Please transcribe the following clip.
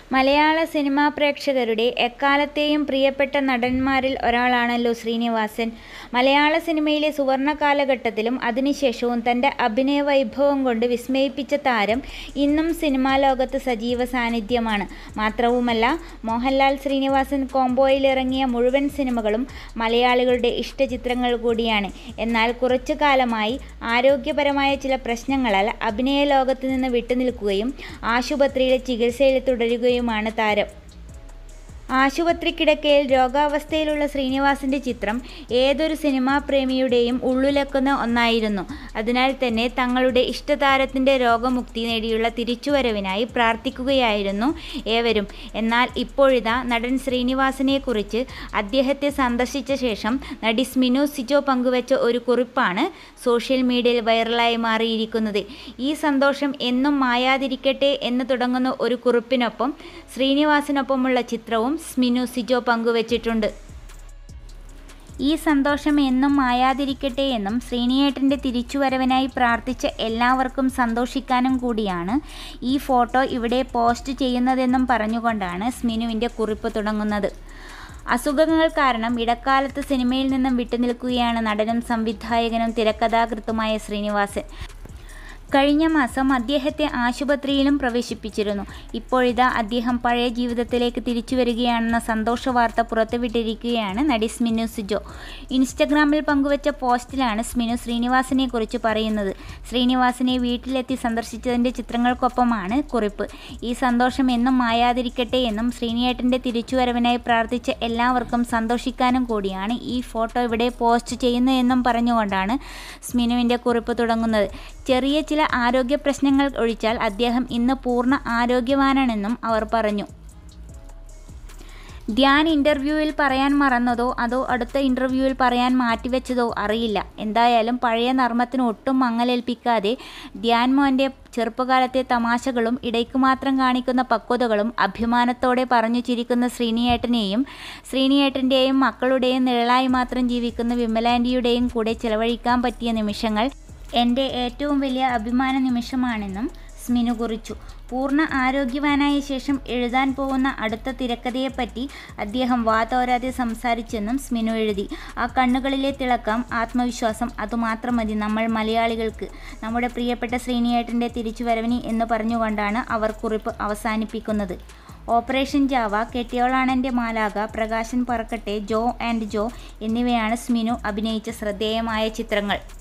മലയാള സിനിമാ പ്രേക്ഷകരുടെ എക്കാലത്തെയും പ്രിയപ്പെട്ട നടന്മാരിൽ ഒരാളാണല്ലോ ശ്രീനിവാസൻ. മലയാള സിനിമയിലെ സുവർണ്ണ കാലഘട്ടത്തിലും അതിനുശേഷവും തന്റെ അഭിനയ വൈഭവം കൊണ്ട് വിസ്മയിപ്പിച്ച താരം ഇന്നും സിനിമാലോകത്ത് സജീവ സാന്നിധ്യമാണ്. മാത്രവുമല്ല മോഹൻലാൽ ശ്രീനിവാസൻ കോംബോയിലിറങ്ങിയ മുഴുവൻ സിനിമകളും മലയാളികളുടെ ഇഷ്ടചിത്രങ്ങൾ കൂടിയാണ്. എന്നാൽ കുറച്ചു കാലമായി ആരോഗ്യപരമായ ചില പ്രശ്നങ്ങളാൽ അഭിനയ ലോകത്ത് നിന്ന് വിട്ടുനിൽക്കുകയും ആശുപത്രിയിലെ ചികിത്സയിൽ തുടരുകയുമാണ് താരം. ആശുപത്രിക്കിടക്കയിൽ രോഗാവസ്ഥയിലുള്ള ശ്രീനിവാസന്റെ ചിത്രം ഏതൊരു സിനിമാപ്രേമിയുടെയും ഉള്ളുലക്കുന്ന ഒന്നായിരുന്നു. അതിനാൽ തന്നെ തങ്ങളുടെ ഇഷ്ടതാരത്തിന്റെ രോഗമുക്തി നേടിയുള്ള തിരിച്ചുവരവിനായി പ്രാർത്ഥിക്കുകയായിരുന്നു ഏവരും. എന്നാൽ ഇപ്പോഴിതാ നടൻ ശ്രീനിവാസനെക്കുറിച്ച് അദ്ദേഹത്തെ സന്ദർശിച്ച ശേഷം നടി സ്മിനു സിജോ പങ്കുവെച്ച ഒരു കുറിപ്പാണ് സോഷ്യൽ മീഡിയയിൽ വൈറലായി മാറിയിരിക്കുന്നത്. ഈ സന്തോഷം എന്നും മായാതിരിക്കട്ടെ എന്ന് തുടങ്ങുന്ന ഒരു കുറിപ്പിനൊപ്പം ശ്രീനിവാസനൊപ്പമുള്ള ചിത്രവും സ്മിനു സിജോ പങ്കുവെച്ചിട്ടുണ്ട്. ഈ സന്തോഷം എന്നും മായാതിരിക്കട്ടെയെന്നും ശ്രീനിയേട്ടന്റെ തിരിച്ചുവരവിനായി പ്രാർത്ഥിച്ച എല്ലാവർക്കും സന്തോഷിക്കാനും കൂടിയാണ് ഈ ഫോട്ടോ ഇവിടെ പോസ്റ്റ് ചെയ്യുന്നതെന്നും പറഞ്ഞുകൊണ്ടാണ് സ്മിനുവിന്റെ കുറിപ്പ് തുടങ്ങുന്നത്. അസുഖങ്ങൾ കാരണം ഇടക്കാലത്ത് സിനിമയിൽ നിന്നും വിട്ടുനിൽക്കുകയാണ് നടനും സംവിധായകനും തിരക്കഥാകൃത്തുമായ ശ്രീനിവാസൻ. കഴിഞ്ഞ മാസം അദ്ദേഹത്തെ ആശുപത്രിയിലും പ്രവേശിപ്പിച്ചിരുന്നു. ഇപ്പോഴിതാ അദ്ദേഹം പഴയ ജീവിതത്തിലേക്ക് തിരിച്ചുവരികയാണെന്ന സന്തോഷവാർത്ത പുറത്തുവിട്ടിരിക്കുകയാണ് നടി സ്മിനു സിജോ. ഇൻസ്റ്റഗ്രാമിൽ പങ്കുവെച്ച പോസ്റ്റിലാണ് സ്മിനു ശ്രീനിവാസനെക്കുറിച്ച് പറയുന്നത്. ശ്രീനിവാസനെ വീട്ടിലെത്തി സന്ദർശിച്ചതിന്റെ ചിത്രങ്ങൾക്കൊപ്പമാണ് കുറിപ്പ്. ഈ സന്തോഷം എന്നും മായാതിരിക്കട്ടെയെന്നും ശ്രീനിയേട്ടന്റെ തിരിച്ചുവരവിനായി പ്രാർത്ഥിച്ച എല്ലാവർക്കും സന്തോഷിക്കാനും കൂടിയാണ് ഈ ഫോട്ടോ ഇവിടെ പോസ്റ്റ് ചെയ്യുന്നതെന്നും പറഞ്ഞുകൊണ്ടാണ് സ്മിനുവിന്റെ കുറിപ്പ് തുടങ്ങുന്നത്. ചെറിയ ചില ആരോഗ്യപ്രശ്നങ്ങൾ ഒഴിച്ചാൽ അദ്ദേഹം ഇന്ന് പൂർണ്ണ ആരോഗ്യവാനാണെന്നും അവർ പറഞ്ഞു. ധ്യാൻ ഇന്റർവ്യൂവിൽ പറയാൻ മറന്നതോ അതോ അടുത്ത ഇന്റർവ്യൂവിൽ പറയാൻ മാറ്റിവെച്ചതോ അറിയില്ല. എന്തായാലും പഴയ നർമ്മത്തിന് ഒട്ടും മങ്ങലേൽപ്പിക്കാതെ ധ്യാൻ മോന്റെ ചെറുപ്പകാലത്തെ തമാശകളും ഇടയ്ക്ക് മാത്രം കാണിക്കുന്ന പക്വതകളും അഭിമാനത്തോടെ പറഞ്ഞു ചിരിക്കുന്ന ശ്രീനിയേട്ടനെയും ശ്രീനിയേട്ടന്റെയും മക്കളുടെയും നിഴലായി മാത്രം ജീവിക്കുന്ന വിമലാന്റിയുടെയും കൂടെ ചെലവഴിക്കാൻ പറ്റിയ നിമിഷങ്ങൾ എന്റെ ഏറ്റവും വലിയ അഭിമാന നിമിഷമാണെന്നും സ്മിനു കുറിച്ചു. പൂർണ്ണ ആരോഗ്യവാനായ ശേഷം എഴുതാൻ പോവുന്ന അടുത്ത തിരക്കഥയെപ്പറ്റി അദ്ദേഹം വാ തോരാതെ സംസാരിച്ചെന്നും സ്മിനു എഴുതി. ആ കണ്ണുകളിലെ തിളക്കം, ആത്മവിശ്വാസം അതുമാത്രം മതി നമ്മൾ മലയാളികൾക്ക് നമ്മുടെ പ്രിയപ്പെട്ട ശ്രീനിയേട്ടന്റെ തിരിച്ചുവരവിന് എന്ന് പറഞ്ഞുകൊണ്ടാണ് അവർ കുറിപ്പ് അവസാനിപ്പിക്കുന്നത്. ഓപ്പറേഷൻ ജാവ, കെട്ടിയോളാണെന്റെ മാലാഖ, പ്രകാശൻ പറക്കട്ടെ, ജോ ആൻഡ് ജോ എന്നിവയാണ് സ്മിനു അഭിനയിച്ച ശ്രദ്ധേയമായ ചിത്രങ്ങൾ.